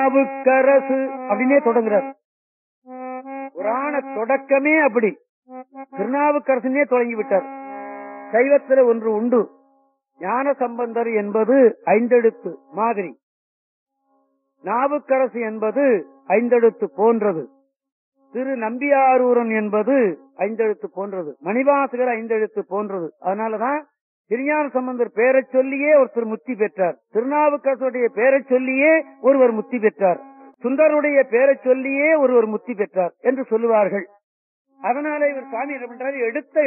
திருநாவுக்கரசு அப்படின்னே தொடங்குறார் புராண தொடக்கமே அப்படி திருநாவுக்கரசுனே தொடங்கி விட்டார் சைவத்துல ஒன்று உண்டு ஞான சம்பந்தர் என்பது ஐந்தெழுத்து மாதிரி நாவுக்கரசு என்பது ஐந்தெழுத்து போன்றது திரு நம்பியாரூரன் என்பது ஐந்தெழுத்து போன்றது மணிவாசகர் ஐந்தெழுத்து போன்றது அதனாலதான் திருஞான சம்பந்தர் பேரைச் சொல்லியே ஒருத்தர் முத்தி பெற்றார் திருநாவுக்கரசுடைய பேரைச் சொல்லியே ஒருவர் முத்தி பெற்றார் சுந்தருடைய பேரைச் சொல்லியே ஒருவர் முத்தி பெற்றார் என்று சொல்லுவார்கள் அதனால இவர் சுவாமி என்ன பண்றாரு எடுத்த